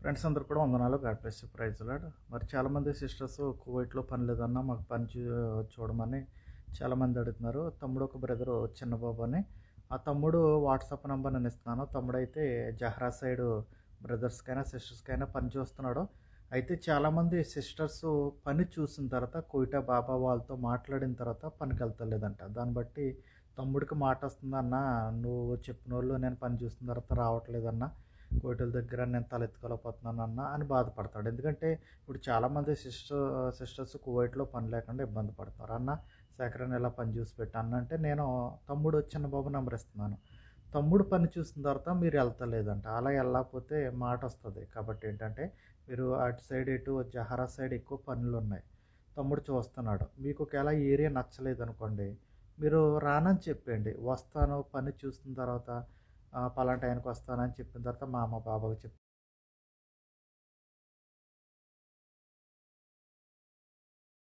friends అందరూ కూడా వందనాలు God bless you, praise Lord మరి చాలామంది సిస్టర్స్ కువైట్లో పని లేదన్నా మాకు పని చూ చూడమని చాలామంది అడుగుతున్నారు తమ్ముడు ఒక బ్రదరు చిన్నబాబు అని ఆ తమ్ముడు వాట్సాప్ నెంబర్ నేను ఇస్తున్నాను తమ్ముడు అయితే జహ్రా సైడ్ బ్రదర్స్కైనా సిస్టర్స్కైనా పని చూస్తున్నాడు అయితే చాలామంది సిస్టర్స్ పని చూసిన తర్వాత కోయిటా బాబా వాళ్ళతో మాట్లాడిన తర్వాత పనికి వెళ్తలేదంట దాన్ని బట్టి తమ్ముడికి మాట వస్తుందన్న నువ్వు చెప్పిన వాళ్ళు నేను పని చూసిన తర్వాత రావట్లేదన్నా కోయిటల దగ్గర నేను తలెత్తుకోలేకపోతున్నాను అన్న అని బాధపడతాడు ఎందుకంటే ఇప్పుడు చాలామంది సిస్టర్ సిస్టర్స్ కువైట్లో పని లేకుండా ఇబ్బంది పడతారు అన్న సేకరణ ఎలా పని చూసి పెట్టా అన్న అంటే నేను తమ్ముడు చిన్న బాబు నెంబర్ ఇస్తున్నాను తమ్ముడు పని చూసిన తర్వాత మీరు వెళ్తలేదంట అలా వెళ్ళకపోతే మాట వస్తుంది కాబట్టి ఏంటంటే మీరు అటు సైడ్ ఇటు జహరా సైడ్ ఎక్కువ పనులు ఉన్నాయి తమ్ముడు చూస్తున్నాడు మీకు ఒకవేళ ఈ ఏరియా నచ్చలేదు అనుకోండి మీరు రానని చెప్పండి వస్తాను పని చూసిన తర్వాత ఆ, పలానా టైంకి వస్తానని చెప్పిన తర్వాత మా అమ్మ బాబాకి చెప్తే